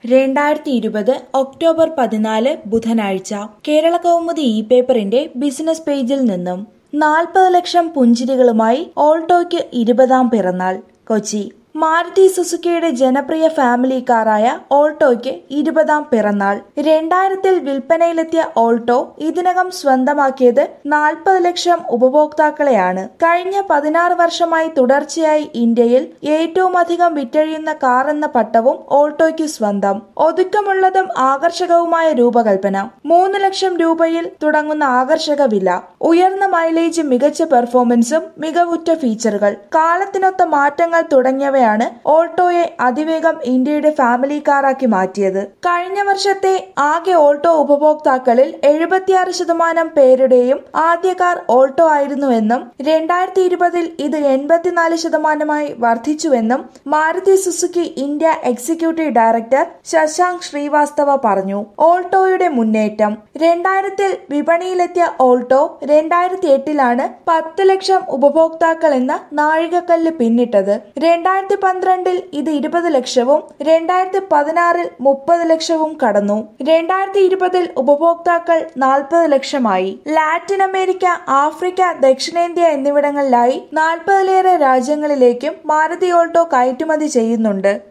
രണ്ടായിരത്തി ഇരുപത് ഒക്ടോബർ പതിനാല് ബുധനാഴ്ച കേരള കൗമുദി ഇ പേപ്പറിന്റെ ബിസിനസ് പേജിൽ നിന്നും നാൽപ്പത് ലക്ഷം പുഞ്ചിരികളുമായി ഓൾട്ടോയ്ക്ക് ഇരുപതാം പിറന്നാൾ കൊച്ചി മാരുതി സുസുക്കിയുടെ ജനപ്രിയ ഫാമിലി കാറായ ഓൾട്ടോയ്ക്ക് ഇരുപതാം പിറന്നാൾ രണ്ടായിരത്തിൽ വിൽപ്പനയിലെത്തിയ ഓൾട്ടോ ഇതിനകം സ്വന്തമാക്കിയത് നാൽപ്പത് ലക്ഷം ഉപഭോക്താക്കളെയാണ് കഴിഞ്ഞ പതിനാറ് വർഷമായി തുടർച്ചയായി ഇന്ത്യയിൽ ഏറ്റവും അധികം വിറ്റഴിയുന്ന കാർ എന്ന പട്ടവും ഓൾട്ടോയ്ക്ക് സ്വന്തം ഒതുക്കമുള്ളതും ആകർഷകവുമായ രൂപകൽപ്പന മൂന്ന് ലക്ഷം രൂപയിൽ തുടങ്ങുന്ന ആകർഷക വില ഉയർന്ന മൈലേജ് മികച്ച പെർഫോമൻസും മികവുറ്റ ഫീച്ചറുകൾ കാലത്തിനൊത്ത മാറ്റങ്ങൾ തുടങ്ങിയവയാണ് ഓൾട്ടോയെ അതിവേഗം ഇന്ത്യയുടെ ഫാമിലി കാറാക്കി മാറ്റിയത് കഴിഞ്ഞ വർഷത്തെ ആകെ ഓൾട്ടോ ഉപഭോക്താക്കളിൽ എഴുപത്തിയാറ് ശതമാനം പേരുടെയും ആദ്യ കാർ ഓൾട്ടോ ആയിരുന്നുവെന്നും രണ്ടായിരത്തി ഇരുപതിൽ ഇത് എൺപത്തിനാല് ശതമാനമായി വർദ്ധിച്ചുവെന്നും Maruti Suzuki India executive director Shashank Srivastava പറഞ്ഞു ഓൾട്ടോയുടെ മുന്നേറ്റം രണ്ടായിരത്തിൽ വിപണിയിലെത്തിയ ഓൾട്ടോ രണ്ടായിരത്തി എട്ടിലാണ് പത്ത് ലക്ഷം ഉപഭോക്താക്കൾ എന്ന നാഴികക്കല്ല് പിന്നിട്ടത് രണ്ടായിരത്തി പന്ത്രണ്ടിൽ ഇത് ഇരുപത് ലക്ഷവും രണ്ടായിരത്തി പതിനാറിൽ മുപ്പത് ലക്ഷവും കടന്നു രണ്ടായിരത്തി ഇരുപതിൽ ഉപഭോക്താക്കൾ നാൽപ്പത് ലക്ഷമായി ലാറ്റിൻ അമേരിക്ക ആഫ്രിക്ക ദക്ഷിണേന്ത്യ എന്നിവിടങ്ങളിലായി നാൽപ്പതിലേറെ രാജ്യങ്ങളിലേക്കും മാരുതി ഓൾട്ടോ കയറ്റുമതി ചെയ്യുന്നുണ്ട്